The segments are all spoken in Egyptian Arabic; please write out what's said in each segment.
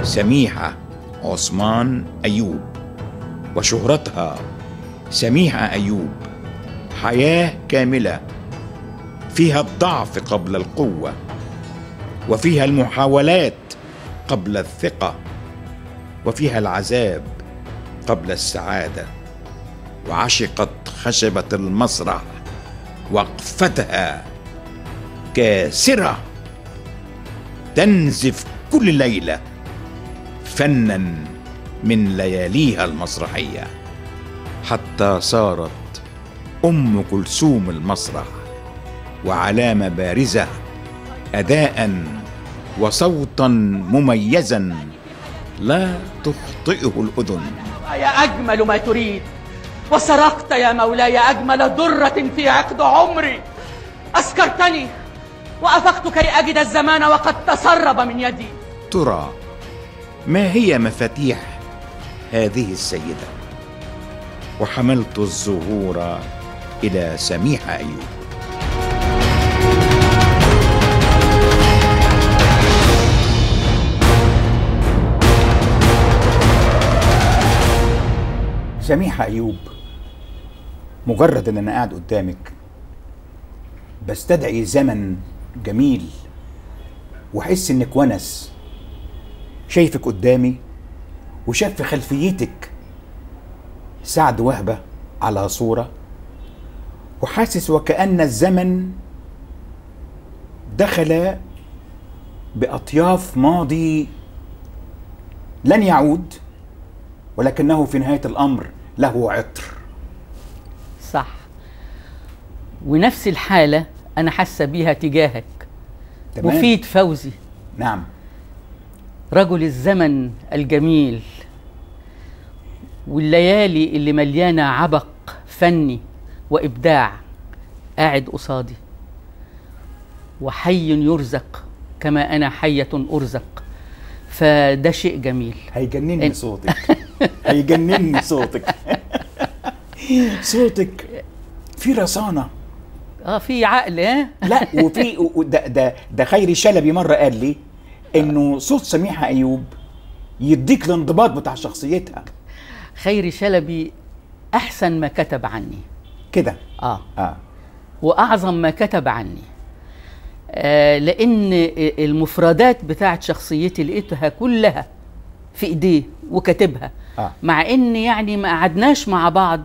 سميحة عثمان أيوب وشهرتها سميحة أيوب حياة كاملة فيها الضعف قبل القوة وفيها المحاولات قبل الثقة وفيها العذاب قبل السعادة وعشقت خشبة المسرح وقفتها كاسرة تنزف كل ليلة فنا من لياليها المسرحية حتى صارت أم كلثوم المسرح وعلامة بارزة أداء وصوتا مميزا لا تخطئه الأذن يا أجمل ما تريد وسرقت يا مولاي أجمل درة في عقد عمري أسكرتني وأفقت كي أجد الزمان وقد تسرب من يدي ترى ما هي مفاتيح هذه السيدة وحملت الزهور إلى سميحة أيوب سميحة أيوب مجرد إن أنا قاعد قدامك بستدعي زمن جميل وأحس إنك ونس شايفك قدامي وشاف في خلفيتك سعد وهبة على صورة وحاسس وكأن الزمن دخل بأطياف ماضي لن يعود ولكنه في نهاية الأمر له عطر صح ونفس الحالة أنا حاسة بيها تجاهك تمام؟ مفيد فوزي نعم رجل الزمن الجميل والليالي اللي مليانة عبق فني وإبداع قاعد قصادي وحي يرزق كما أنا حية أرزق فده شيء جميل هيجنني إن- صوتك هيجنني صوتك صوتك في رصانة اه في عقل ها لا وفي و- ده ده ده خيري شلبي مرة قال لي انه صوت سميحة ايوب يديك الانضباط بتاع شخصيتها خيري شلبي أحسن ما كتب عني كده اه اه واعظم ما كتب عني آه لان المفردات بتاعت شخصيتي لقيتها كلها في ايديه وكاتبها آه. مع ان يعني ما قعدناش مع بعض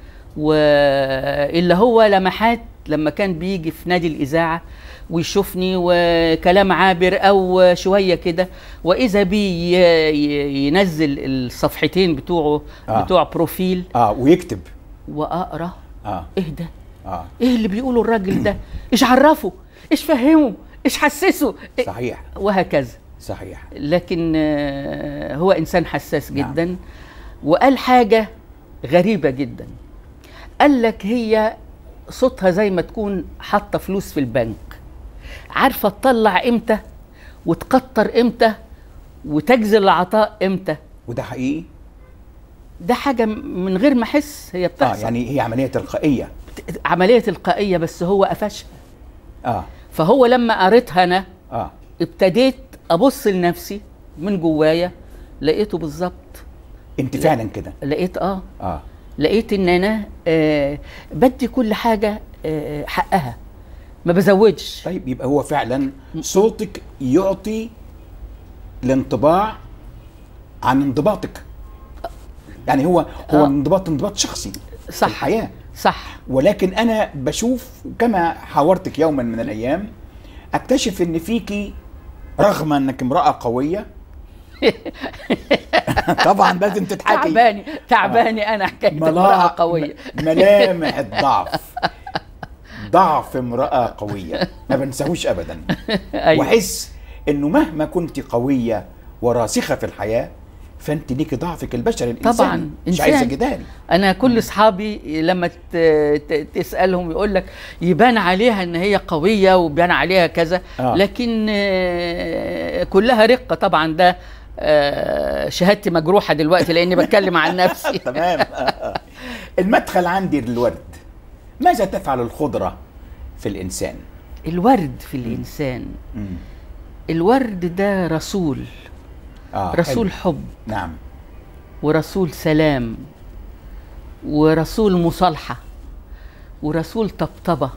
والا هو لمحات لما كان بيجي في نادي الاذاعه ويشوفني وكلام عابر او شويه كده واذا بي ي- ي- ينزل الصفحتين بتوعه آه. بتوع بروفيل اه ويكتب واقرا اه اهدى اه ايه اللي بيقوله الراجل ده ايش عرفه ايش فهمه ايش حسسه إيه؟ صحيح وهكذا صحيح لكن آه، هو انسان حساس نعم. جدا وقال حاجه غريبه جدا قال لك هي صوتها زي ما تكون حاطه فلوس في البنك عارفه تطلع امتى وتكتر امتى وتجزل العطاء امتى وده حقيقي ده حاجه من غير ما احس هي اه بتحصل يعني هي عملية تلقائية عمليه تلقائيه بس هو قفشها اه فهو لما قريتها انا اه ابتديت ابص لنفسي من جوايا لقيته بالظبط انت فعلا كده لقيت اه اه لقيت ان انا آه بدي كل حاجه آه حقها ما بزودش طيب يبقى هو فعلا صوتك يعطي الانطباع عن انضباطك يعني هو هو آه. انضباط انضباط شخصي صح في الحياة صح ولكن انا بشوف كما حاورتك يوما من الايام اكتشف ان فيكي رغم انك امرأة قوية طبعا لازم تضحكي تعباني تعباني انا حكايه امراه قويه ملامح الضعف ضعف امرأة قوية ما بنساهوش ابدا أيوة. واحس انه مهما كنت قوية وراسخة في الحياة فانت ليكي ضعفك البشري الانساني طبعا مش إنسان. عايزة جدال انا كل اصحابي لما ت- ت- تسالهم يقول لك يبان عليها ان هي قويه وبيان عليها كذا آه. لكن آه، كلها رقه طبعا ده آه، شهادتي مجروحه دلوقتي لاني بتكلم عن نفسي تمام المدخل عندي للورد ماذا تفعل الخضرة في الإنسان الورد في الانسان مم. الورد ده رسول آه، رسول حلو. حب نعم ورسول سلام ورسول مصالحة ورسول طبطبة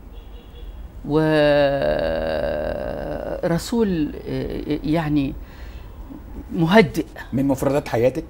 ورسول يعني مهدئ من مفردات حياتك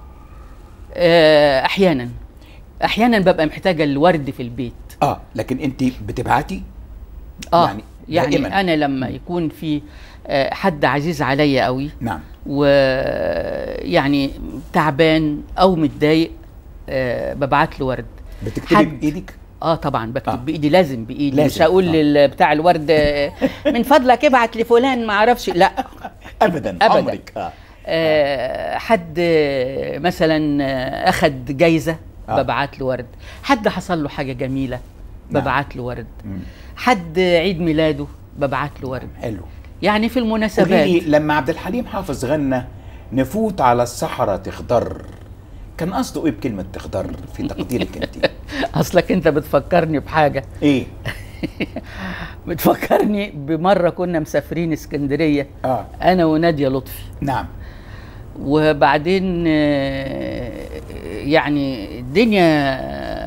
آه، أحيانا أحيانا ببقى محتاجة الورد في البيت اه لكن انت بتبعتي اه يعني يعني, دائماً. يعني انا لما يكون في آه، حد عزيز عليا قوي نعم ويعني تعبان او متضايق آه، ببعت له ورد بتكتبي حد- بايدك اه طبعا بكتب آه. آه. بايدي لازم بايدي لازم، مش هقول آه. لل- بتاع الورد آه، من فضلك ابعت لفلان ما اعرفش لا ابدا أبداً. عمرك آه. آه، حد آه، مثلا آه، اخد جايزه آه. ببعت له ورد حد حصل له حاجه جميله نعم. ببعت له ورد مم. حد عيد ميلاده ببعت له ورد حلو يعني في قولي المناسبات لي لما عبد الحليم حافظ غنى نفوت على الصحراء تخضر كان قصده ايه بكلمه تخضر في تقديرك انت اصلك انت بتفكرني بحاجه ايه بتفكرني بمره كنا مسافرين اسكندريه اه انا وناديه لطفي نعم وبعدين آه، يعني الدنيا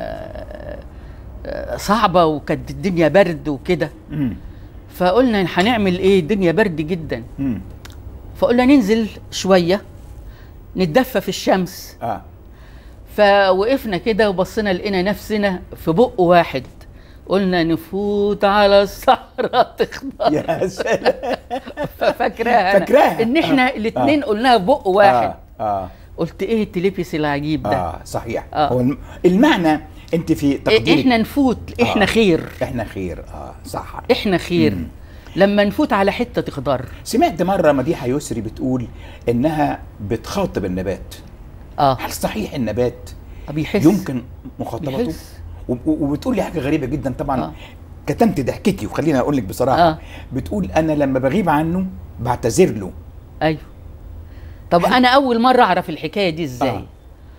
آه، صعبه وكانت الدنيا برد وكده مم. فقلنا هنعمل ايه الدنيا برد جدا مم. فقلنا ننزل شويه نتدفى في الشمس اه فوقفنا كده وبصينا لقينا نفسنا في بق واحد قلنا نفوت على الصحراء تخضر يا سلام فاكراها أنا. فاكراها. ان احنا آه. الاثنين قلناها في بق واحد اه اه قلت ايه التليبس العجيب ده اه صحيح آه. هو الم- المعنى انت في تقديرك إيه احنا نفوت احنا آه. خير احنا خير اه صح احنا خير مم. لما نفوت على حته تخضر سمعت مره مديحه يسري بتقول انها بتخاطب النبات اه هل صحيح النبات بيحس يمكن مخاطبته بيحس. و- و- وبتقول لي حاجه غريبه جدا طبعا آه. كتمت ضحكتي وخليني اقول لك بصراحه آه. بتقول انا لما بغيب عنه بعتذر له ايوه طب انا اول مره اعرف الحكايه دي ازاي آه.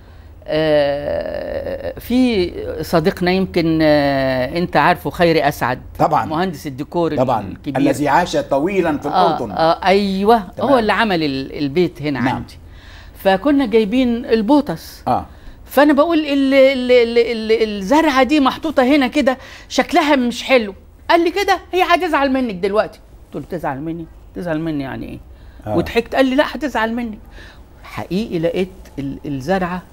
آه في صديقنا يمكن آه انت عارفه خيري اسعد طبعا. مهندس الديكور طبعا الكبير الذي عاش طويلا في آه الاردن آه ايوه تمام. هو اللي عمل ال- البيت هنا نعم. عندي فكنا جايبين البوتس اه فانا بقول ال ال ال ال الزرعه دي محطوطه هنا كده شكلها مش حلو قال لي كده هي هتزعل منك دلوقتي قلت له تزعل مني تزعل مني يعني ايه آه. وضحكت قال لي لا هتزعل منك حقيقي لقيت ال- الزرعه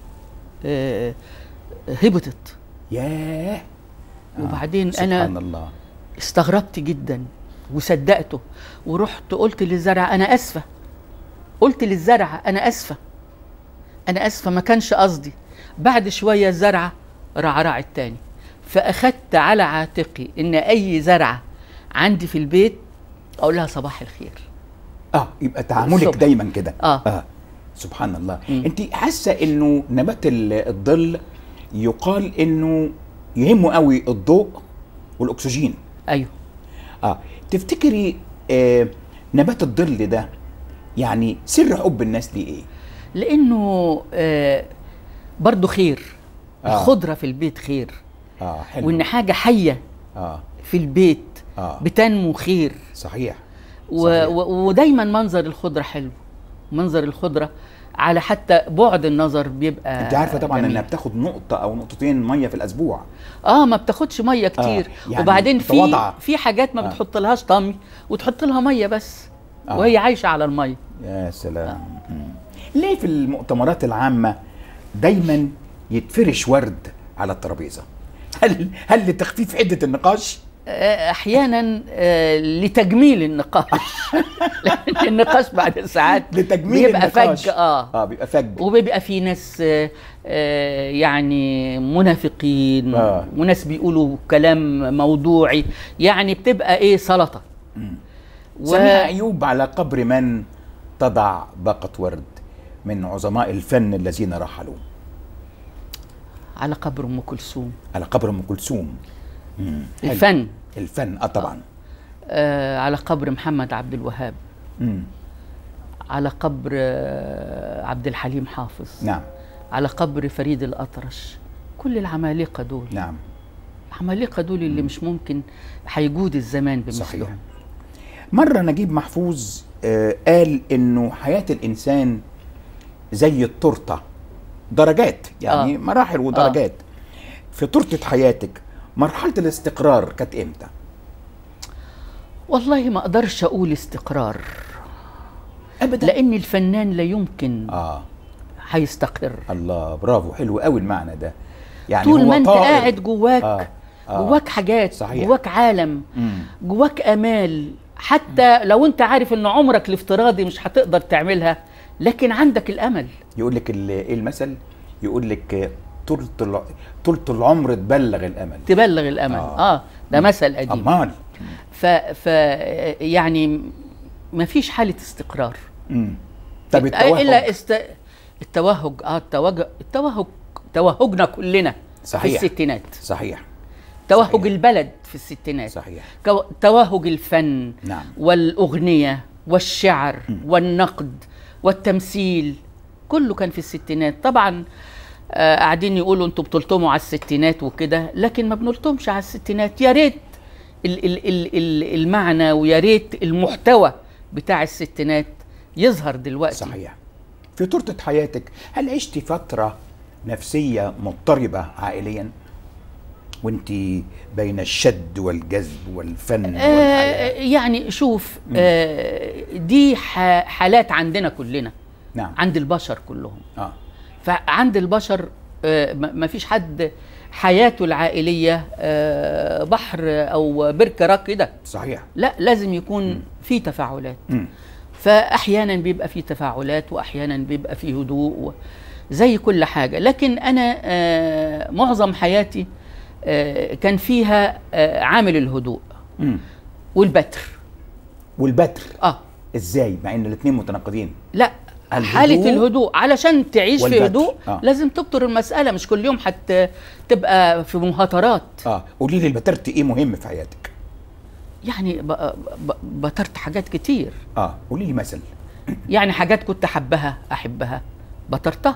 آه، هبطت ياه آه. وبعدين سبحان انا الله استغربت جدا وصدقته ورحت قلت للزرعه انا اسفه قلت للزرعه انا اسفه انا اسفه ما كانش قصدي بعد شويه الزرعه رعرعت تاني فاخدت على عاتقي ان اي زرعه عندي في البيت اقول لها صباح الخير اه يبقى تعاملك الصبح. دايما كده آه. اه سبحان الله مم. انت حاسه انه نبات ال- الظل يقال انه يهمه قوي الضوء والاكسجين ايوه اه تفتكري آه نبات الظل ده يعني سر حب الناس ليه ايه لانه آه برضو خير آه. الخضره في البيت خير اه حلو وان حاجه حيه اه في البيت آه. بتنمو خير صحيح و... صحيح. و... ودايما منظر الخضره حلو منظر الخضره على حتى بعد النظر بيبقى انت عارفه طبعا جميل. انها بتاخد نقطه او نقطتين ميه في الاسبوع اه ما بتاخدش ميه كتير آه، يعني وبعدين في متواضعة. في حاجات ما آه. بتحط لهاش طمي وتحط لها ميه بس آه. وهي عايشه على الميه يا سلام مم. ليه في المؤتمرات العامه دايما يتفرش ورد على الترابيزه هل هل لتخفيف حده النقاش آه، احيانا آه، لتجميل النقاش لأن النقاش بعد ساعات لتجميل بيبقى النقاش فج اه اه بيبقى فج وبيبقى في ناس آه، آه، يعني منافقين آه. وناس بيقولوا كلام موضوعي يعني بتبقى ايه سلطه و... سميع ايوب على قبر من تضع باقه ورد من عظماء الفن الذين رحلوا على قبر ام كلثوم على قبر ام كلثوم مم. حلو. الفن الفن اه طبعا آه على قبر محمد عبد الوهاب مم. على قبر آه عبد الحليم حافظ نعم على قبر فريد الأطرش كل العمالقة دول نعم العمالقة دول اللي مش ممكن هيجود الزمان صحيح بمثلهم مرة نجيب محفوظ آه قال انه حياه الانسان زي التورته درجات يعني آه. مراحل ودرجات في تورته حياتك مرحله الاستقرار كانت امتى والله ما اقدرش اقول استقرار ابدا لان الفنان لا يمكن اه هيستقر الله برافو حلو قوي المعنى ده يعني طول هو ما انت طائر. قاعد جواك آه. آه. جواك حاجات صحيح. جواك عالم مم. جواك امال حتى لو انت عارف ان عمرك الافتراضي مش هتقدر تعملها لكن عندك الامل يقول لك ال- ايه المثل يقول لك آه، طولة الع- طولة العمر تبلغ الامل تبلغ الامل آه. اه, ده مثل قديم امال ف, ف يعني ما فيش حاله استقرار مم. طب التوهج الا است... التوهج اه التوهج التوهج توهجنا كلنا صحيح. في الستينات صحيح توهج صحيح. البلد في الستينات صحيح كو- توهج الفن نعم. والأغنية والشعر والنقد والتمثيل كله كان في الستينات طبعا آه، قاعدين يقولوا انتوا بتلطموا على الستينات وكده لكن ما بنلطمش على الستينات يا ريت ال- ال- ال- ال- المعنى ويا ريت المحتوى بتاع الستينات يظهر دلوقتي صحيح في تورته حياتك هل عشتي فتره نفسيه مضطربه عائليا وانت بين الشد والجذب والفن آه والحياه يعني شوف آه دي ح- حالات عندنا كلنا نعم عند البشر كلهم اه فعند البشر آه، ما ما فيش حد حياته العائلية آه، بحر أو بركة راكدة صحيح لا لازم يكون في تفاعلات مم. فأحيانا بيبقى في تفاعلات وأحيانا بيبقى في هدوء و- زي كل حاجة لكن أنا آه، معظم حياتي آه، كان فيها آه، عامل الهدوء مم. والبتر والبتر اه ازاي مع ان الاثنين متناقضين لا الهدوء حالة الهدوء علشان تعيش في والبتر. هدوء آه. لازم تبطر المسألة مش كل يوم حت تبقى في مهاترات اه قولي لي البترت ايه مهم في حياتك يعني ب- ب- بطرت حاجات كتير اه قولي لي مثل يعني حاجات كنت احبها احبها بطرتها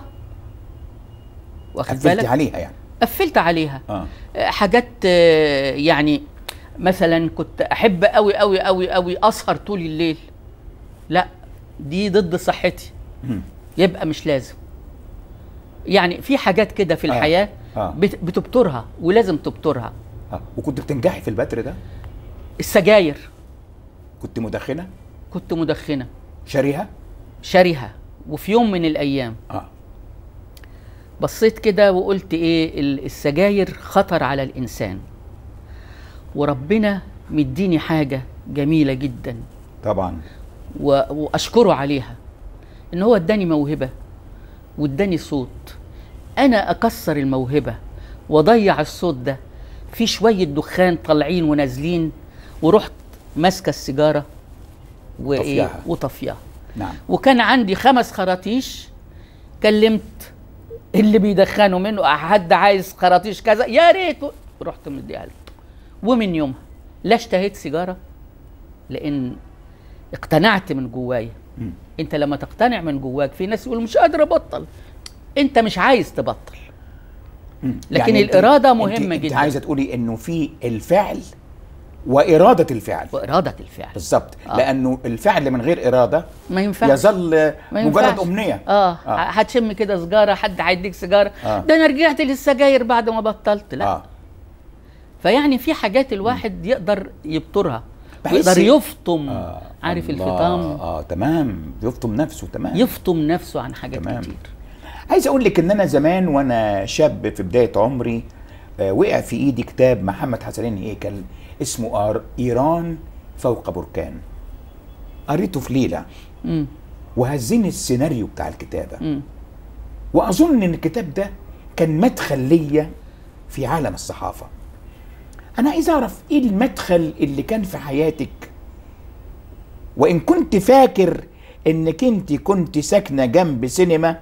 واخد قفلتي بالك عليها يعني قفلت عليها اه آه، حاجات آه، يعني مثلا كنت احب قوي قوي قوي قوي اسهر طول الليل لا دي ضد صحتي مم. يبقى مش لازم يعني في حاجات كده في آه، الحياه آه. بت- بتبطرها ولازم تبطرها اه وكنت بتنجحي في البتر ده السجاير كنت مدخنه كنت مدخنه شاريها شاريها وفي يوم من الايام اه بصيت كده وقلت ايه ال- السجاير خطر على الانسان وربنا مديني حاجه جميله جدا طبعا و- واشكره عليها ان هو اداني موهبه واداني صوت انا اكسر الموهبه واضيع الصوت ده في شويه دخان طالعين ونازلين ورحت ماسكه السيجاره وايه طفياها. وطفياها نعم وكان عندي خمس خراطيش كلمت اللي بيدخنوا منه حد عايز خراطيش كذا يا ريت رحت مديها له ومن يومها لا اشتهيت سيجاره لان اقتنعت من جوايا مم. انت لما تقتنع من جواك في ناس يقولوا مش قادر ابطل انت مش عايز تبطل مم. لكن أنت- الإرادة أنت- مهمة انت جداً. عايزه تقولي انه في الفعل واراده الفعل واراده الفعل بالظبط آه. لانه الفعل من غير اراده ما ينفعش يظل ما مجرد ينفعش. امنيه اه, آه. آه. هتشم كده سجاره حد هيديك سيجاره آه. ده انا رجعت للسجاير بعد ما بطلت لا اه فيعني في حاجات الواحد يقدر يبطرها بحس- ويقدر يفطم آه. عارف الله. الفطام اه تمام يفطم نفسه تمام يفطم نفسه عن حاجات تمام. كتير عايز اقول لك ان انا زمان وانا شاب في بدايه عمري آه، وقع في ايدي كتاب محمد حسنين هيكل اسمه آر- ايران فوق بركان قريته في ليله مم. وهزني السيناريو بتاع الكتابه مم. واظن ان الكتاب ده كان مدخل ليا في عالم الصحافه انا عايز اعرف ايه المدخل اللي كان في حياتك وان كنت فاكر انك انت كنت ساكنه جنب سينما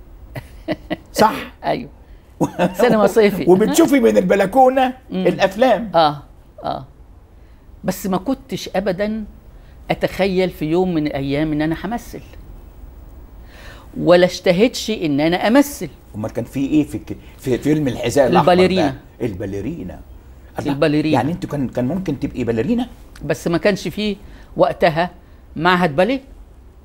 صح ايوه سينما صيفي. وبتشوفي من البلكونه الافلام اه اه بس ما كنتش ابدا اتخيل في يوم من الايام ان انا همثل ولا اشتهتش ان انا امثل امال كان في ايه في ك- في فيلم الحذاء الاحمر الباليرينا. ده؟ الباليرينا الله، الباليرينا. يعني انت كان كان ممكن تبقي باليرينا بس ما كانش فيه وقتها معهد باليه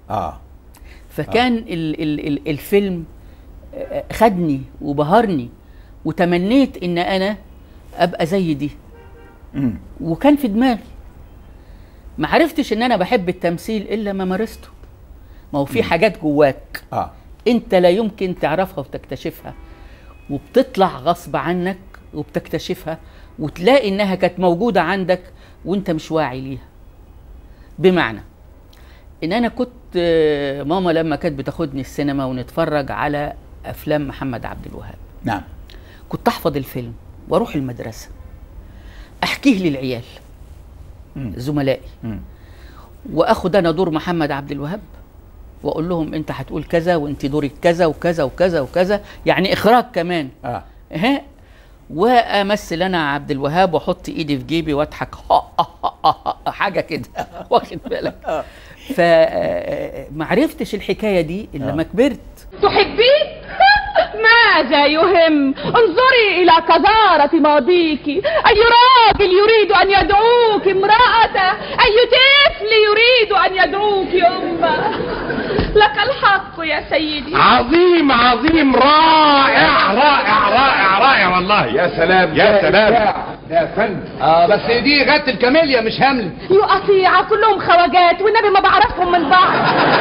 اه فكان ال ال ال الفيلم آه، خدني وبهرني وتمنيت ان انا ابقى زي دي امم وكان في دماغي ما عرفتش ان انا بحب التمثيل الا ما مارسته ما هو في حاجات جواك اه انت لا يمكن تعرفها وتكتشفها وبتطلع غصب عنك وبتكتشفها وتلاقي انها كانت موجوده عندك وانت مش واعي ليها بمعنى ان انا كنت آه، ماما لما كانت بتاخدني السينما ونتفرج على افلام محمد عبد الوهاب نعم كنت احفظ الفيلم واروح المدرسه احكيه للعيال مم. زملائي مم. واخد انا دور محمد عبد الوهاب واقول لهم انت هتقول كذا وانت دورك كذا وكذا وكذا وكذا يعني اخراج كمان اه ها وامثل انا عبد الوهاب واحط ايدي في جيبي واضحك حاجه كده واخد بالك فما عرفتش الحكايه دي الا آه. ما كبرت تحبيه؟ ماذا يهم؟ انظري إلى قذارة ماضيك أي راجل يريد أن يدعوك امرأة أي طفل يريد أن يدعوك أمه لك الحق يا سيدي عظيم عظيم رائع رائع رائع رائع والله يا سلام يا سلام يا فن اه بس دي غايه الكاميليا مش هاملت يقطيع كلهم خواجات والنبي ما بعرفهم من بعض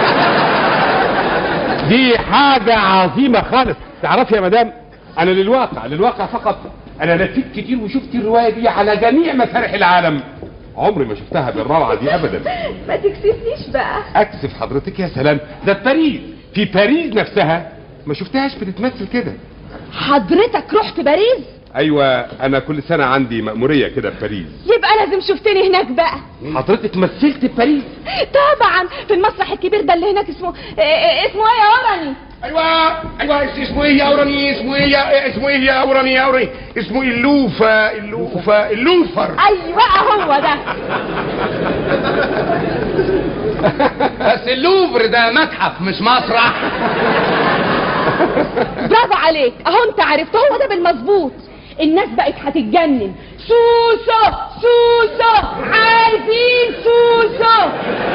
دي حاجة عظيمة خالص تعرفي يا مدام انا للواقع للواقع فقط انا لفيت كتير وشفت الرواية دي على جميع مسارح العالم عمري ما شفتها بالروعة دي ابدا ما تكسفنيش بقى اكسف حضرتك يا سلام ده في باريس في باريس نفسها ما شفتهاش بتتمثل كده حضرتك رحت باريس ايوه انا كل سنة عندي مأمورية كده في باريس يبقى لازم شفتني هناك بقى حضرتك مثلت في باريس طبعا في المسرح الكبير ده اللي هناك اسمه إيه- إيه- اسمه ايه يا ورني ايوه ايوه اسمه ايه يا اوراني اسمه ايه يا اسمه ايه يا اوراني يا اوراني اسمه إيه؟ اللوفا اللوفا اللوفر ايوه هو ده بس اللوفر ده متحف مش مسرح برافو عليك اهو انت عرفت هو ده بالمظبوط الناس بقت هتتجنن سوسو سوسو عايزين سوسو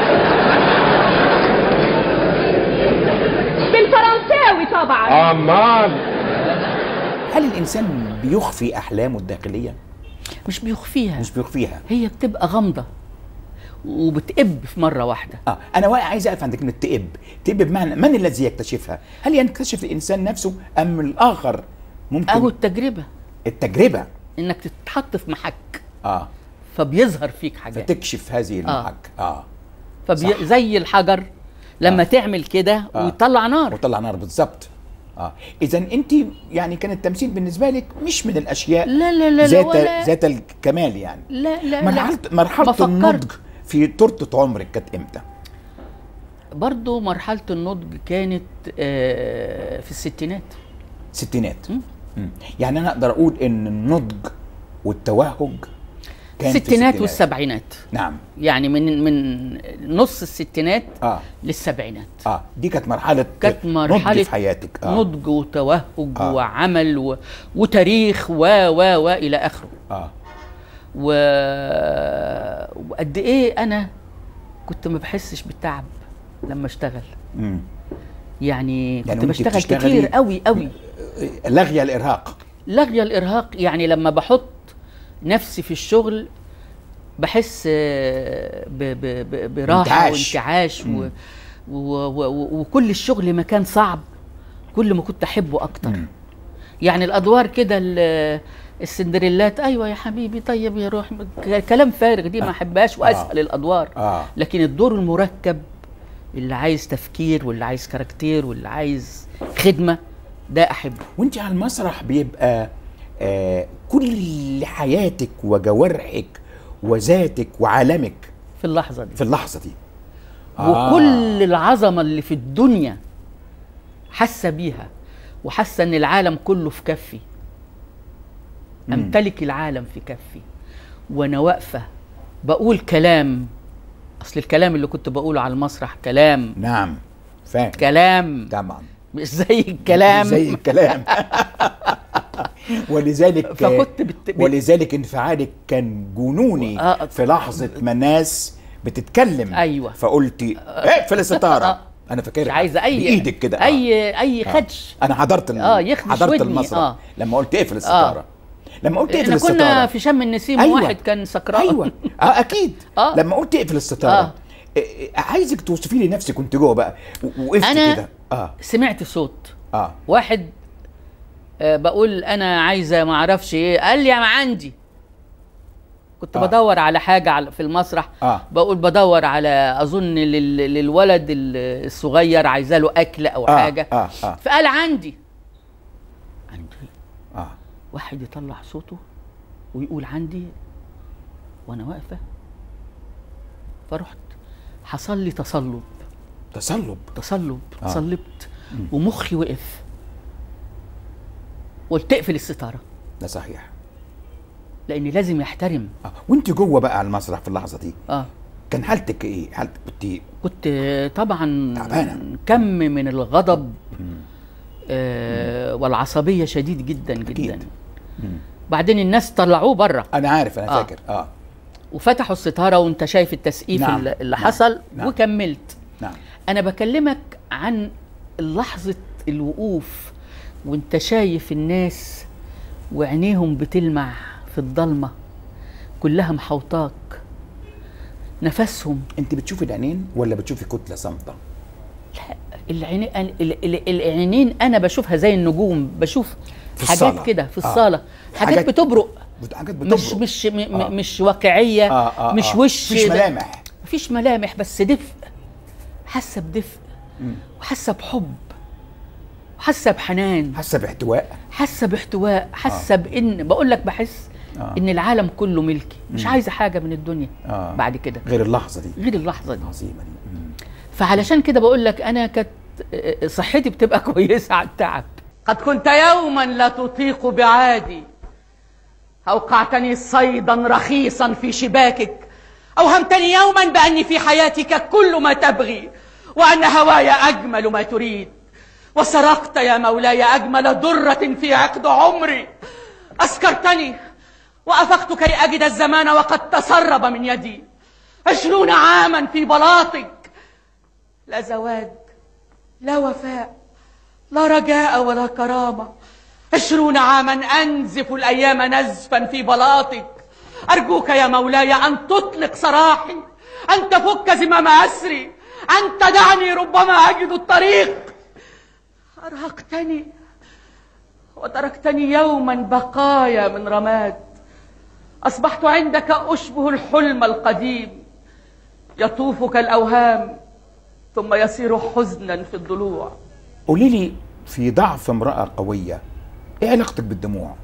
بالفرنساوي طبعا امال هل الانسان بيخفي احلامه الداخليه مش بيخفيها مش بيخفيها هي بتبقى غامضه وبتقب في مره واحده اه انا واقع عايز اقف عند كلمه تئب تئب بمعنى من الذي يكتشفها هل يكتشف الانسان نفسه ام الاخر ممكن او التجربه التجربه انك تتحط في محك اه فبيظهر فيك حاجات فتكشف هذه المحك اه فبي... صح. زي الحجر لما آه. تعمل كده آه. ويطلع نار وطلع نار بالظبط اه اذا انت يعني كان التمثيل بالنسبه لك مش من الاشياء لا لا لا لا ذات ولا ذات الكمال يعني لا لا مرحله لا مرحله ما فكرت. النضج في تورته عمرك كانت امتى برضو مرحلة النضج كانت آه، في الستينات ستينات مم. مم. يعني انا اقدر اقول ان النضج والتوهج كان في الستينات والسبعينات نعم يعني من من نص الستينات اه للسبعينات اه دي كانت مرحله كانت نضج مرحلة في حياتك آه. نضج وتوهج آه. وعمل و... وتاريخ و و و إلى آخره اه و... وقد إيه أنا كنت ما بحسش بالتعب لما اشتغل مم. يعني كنت يعني وانت بشتغل بتشتغلي- كتير قوي قوي لغي الارهاق لغي الارهاق يعني لما بحط نفسي في الشغل بحس آه، ب- ب- ب- براحه انتعاش. وانتعاش و مم. و و و وكل الشغل ما كان صعب كل ما كنت احبه اكتر مم. يعني الادوار كده ال- السندريلات ايوه يا حبيبي طيب يا روح ك- كلام فارغ دي ما احبهاش واسال الادوار اه لكن الدور المركب اللي عايز تفكير واللي عايز كاركتير واللي عايز خدمه ده احبه وانت على المسرح بيبقى آه كل حياتك وجوارحك وذاتك وعالمك في اللحظه دي في اللحظه دي وكل العظمه اللي في الدنيا حاسه بيها وحاسه ان العالم كله في كفي امتلك العالم في كفي وانا واقفه بقول كلام اصل الكلام اللي كنت بقوله على المسرح كلام نعم فاهم كلام طبعا مش زي الكلام زي الكلام ولذلك فكنت بت... بت... ولذلك انفعالك كان جنوني آه. في لحظه ما ناس بتتكلم أيوة. فقلتي اقفل الستاره آه. انا فاكر مش عايزه اي بايدك كده آه. اي اي آه. خدش انا حضرت ال... آه، يخدش حضرت ودني، المسرح آه. لما قلت اقفل الستاره لما قلت اقفل احنا الستاره كنا في شم النسيم أيوة. واحد كان سكران ايوه اه اكيد آه. لما قلت اقفل الستاره آه. آه. عايزك توصفي لي نفسك كنت جوه بقى و- وقفت أنا- كده اه سمعت صوت اه واحد آه، بقول انا عايزه ما اعرفش ايه قال لي ما عندي كنت آه. آه. بدور على حاجه على- في المسرح آه. بقول بدور على اظن لل... للولد ال- الصغير عايزه له اكل او آه، حاجه آه، آه. فقال عندي عندي اه واحد يطلع صوته ويقول عندي وانا واقفه فرحت حصل لي تصلب تصلب تصلب آه. تصلبت ومخي وقف قلت اقفل الستاره ده صحيح لاني لازم يحترم آه. وانت جوه بقى على المسرح في اللحظه دي اه كان حالتك ايه حالتك كنت كنت طبعا تعبانة. كم من الغضب آه والعصبيه شديد جدا جدا أكيد. بعدين الناس طلعوه بره انا عارف انا آه. فاكر اه وفتحوا الستاره وانت شايف التسقيف نعم، اللي اللي نعم، حصل نعم. وكملت نعم انا بكلمك عن لحظه الوقوف وانت شايف الناس وعينيهم بتلمع في الضلمه كلها محوطاك نفسهم انت بتشوفي العينين ولا بتشوفي كتله صامته العينين ال- ال- العينين انا بشوفها زي النجوم بشوف في حاجات الصالة. كده في آه. الصاله حاجات, حاجات- بتبرق بت- حاجات مش بتبرق. مش م آه. آه. مش واقعيه آه آه مش آه. وش مفيش ده. ملامح مفيش ملامح بس دفء حاسه بدفء وحاسه بحب وحاسه بحنان حاسه باحتواء حاسه باحتواء حاسه بان بقول لك بحس آه. ان العالم كله ملكي مش عايزه حاجه من الدنيا آه. بعد كده غير اللحظه دي غير اللحظه دي عظيمه دي مم. فعلشان كده بقول لك انا كانت آه، صحتي بتبقى كويسه على التعب قد كنت يوما لا تطيق بعادي أوقعتني صيدا رخيصا في شباكك أوهمتني يوما بأني في حياتك كل ما تبغي وأن هواي أجمل ما تريد وسرقت يا مولاي أجمل درة في عقد عمري أسكرتني وأفقت كي أجد الزمان وقد تسرب من يدي عشرون عاما في بلاطك لا زواج لا وفاء لا رجاء ولا كرامة عشرون عاما أنزف الأيام نزفا في بلاطك أرجوك يا مولاي أن تطلق سراحي أن تفك زمام أسري أن تدعني ربما أجد الطريق أرهقتني وتركتني يوما بقايا من رماد أصبحت عندك أشبه الحلم القديم يطوف كالأوهام ثم يصير حزنا في الضلوع قولي لي في ضعف امراه قويه ايه علاقتك بالدموع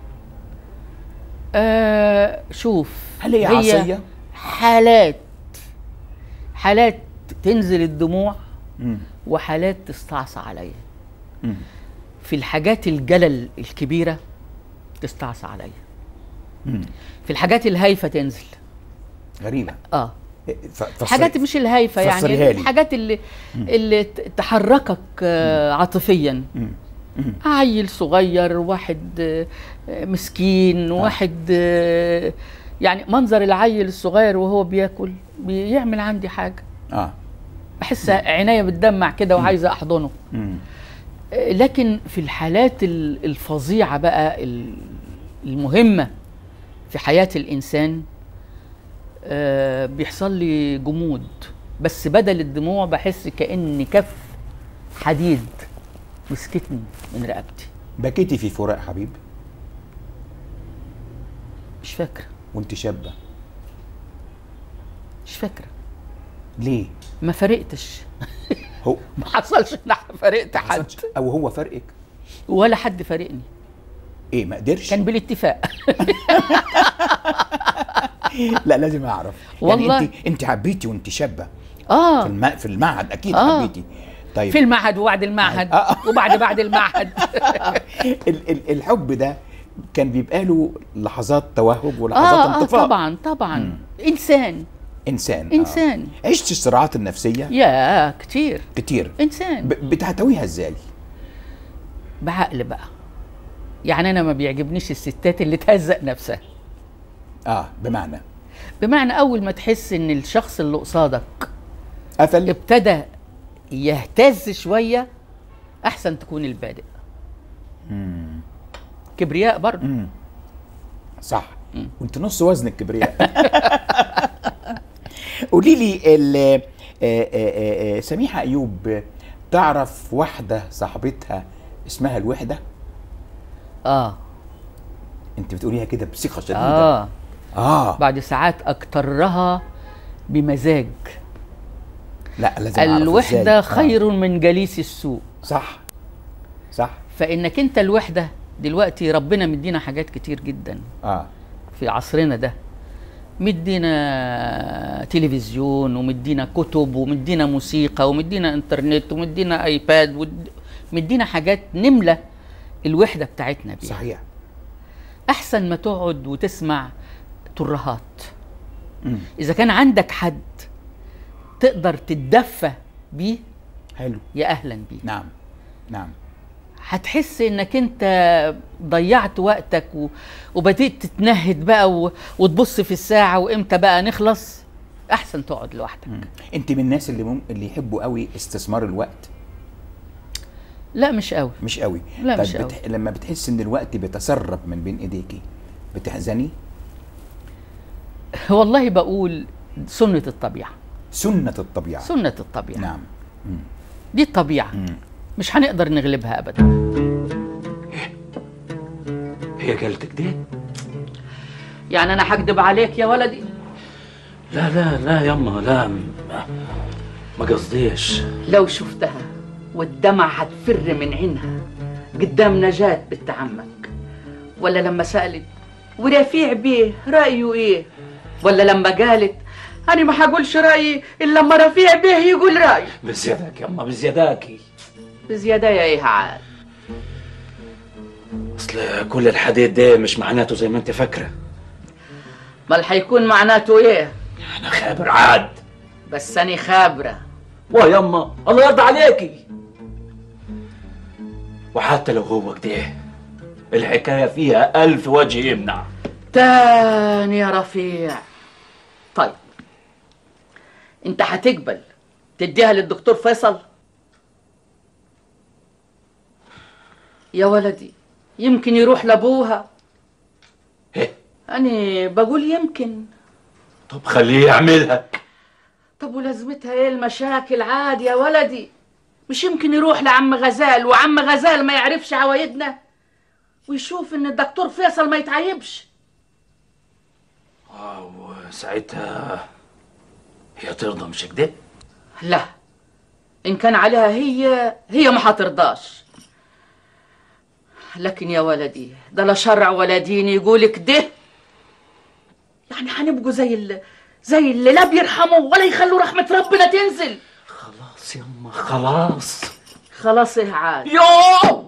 آه شوف هل هي عصية؟ حالات حالات تنزل الدموع مم. وحالات تستعصى عليا مم. في الحاجات الجلل الكبيرة تستعصى عليا مم. في الحاجات الهايفة تنزل غريبه اه إيه، ف- فسري- حاجات مش الهايفة فسريها يعني لي. الحاجات اللي اللي ت- تحركك آه عاطفيا مم. عيل صغير واحد آه، مسكين واحد آه، يعني منظر العيل الصغير وهو بياكل بيعمل عندي حاجة اه بحس عينيا بتدمع كده وعايزة أحضنه مم. آه، لكن في الحالات ال- الفظيعة بقى ال- المهمة في حياة الإنسان آه، بيحصل لي جمود بس بدل الدموع بحس كأن كف حديد مسكتني من رقبتي بكيتي في فراق حبيب مش فاكرة وانت شابه مش فاكرة ليه ما فرقتش هو ما حصلش ان أنا فرقت حد حصلش او هو فرقك ولا حد فارقني ايه ما قدرش كان بالاتفاق لا لازم اعرف والله. يعني انت انت حبيتي وانت شابه في اه الم... في المعهد اكيد آه. حبيتي طيب في المعهد وبعد المعهد آه. وبعد بعد المعهد ال... ال... الحب ده كان بيبقى له لحظات توهج ولحظات اه اه انطفاء طبعا طبعا انسان انسان إنسان. آه. عشت الصراعات النفسيه يا كتير كتير انسان ب... بتحتويها ازاي بعقل بقى يعني انا ما بيعجبنيش الستات اللي تهزق نفسها اه بمعنى بمعنى اول ما تحس ان الشخص اللي قصادك قفل ابتدى يهتز شويه احسن تكون البادئ كبرياء برضه صح وانت نص وزن الكبرياء قولي لي ال- آه، آه، آه، آه، سميحه ايوب تعرف واحده صاحبتها اسمها الوحده اه انت بتقوليها كده بثقه شديده اه اه بعد ساعات اكترها بمزاج لا لازم أعرف الوحده إزاي. آه. خير من جليس السوء صح صح فانك انت الوحده دلوقتي ربنا مدينا حاجات كتير جدا اه في عصرنا ده مدينا تلفزيون ومدينا كتب ومدينا موسيقى ومدينا انترنت ومدينا ايباد ود- مدينا حاجات نملى الوحده بتاعتنا بيها صحيح احسن ما تقعد وتسمع ترهات اذا كان عندك حد تقدر تتدفى بيه حلو يا اهلا بيه نعم نعم هتحس انك انت ضيعت وقتك و... وبديت تتنهد بقى و... وتبص في الساعه وامتى بقى نخلص احسن تقعد لوحدك انت من الناس اللي مم... اللي يحبوا قوي استثمار الوقت لا مش قوي مش قوي لا، طب مش قوي. لما بتحس ان الوقت بيتسرب من بين ايديكي بتحزني والله بقول سنه الطبيعه سنة الطبيعة سنه الطبيعه نعم دي الطبيعه مش هنقدر نغلبها ابدا هي قالت كده يعني انا هكدب عليك يا ولدي لا لا لا يما لا ما- ما قصديش لو شفتها والدمع هتفر من عينها قدام نجاة بنت عمك ولا لما سألت ورفيع بيه رأيه ايه ولا لما قالت أنا ما هقولش رأيي إلا لما رفيع بيه يقول رأيه بزيادك يما بزياداكي بزيادة يا إيه عاد اصل كل الحديد ده مش معناته زي ما انت فاكره بل هيكون معناته ايه انا خابر عاد بس أنا خابرة وا يما الله يرضى عليكي وحتى لو هو كده الحكايه فيها ألف وجه يمنع تاني يا رفيع طيب انت هتقبل تديها للدكتور فيصل يا ولدي يمكن يروح لابوها إيه؟ أنا بقول يمكن طب خليه يعملها طب ولازمتها ايه المشاكل عادي يا ولدي مش يمكن يروح لعم غزال وعم غزال ما يعرفش عوايدنا ويشوف ان الدكتور فيصل ما يتعيبش وساعتها هي ترضى مش كده لا ان كان عليها هي هي ما هترضاش لكن يا ولدي ده لا شرع ولا دين يقول كده يعني هنبقوا زي اللي زي اللي لا بيرحموا ولا يخلوا رحمة ربنا تنزل خلاص يما خلاص خلاص ايه عاد يوه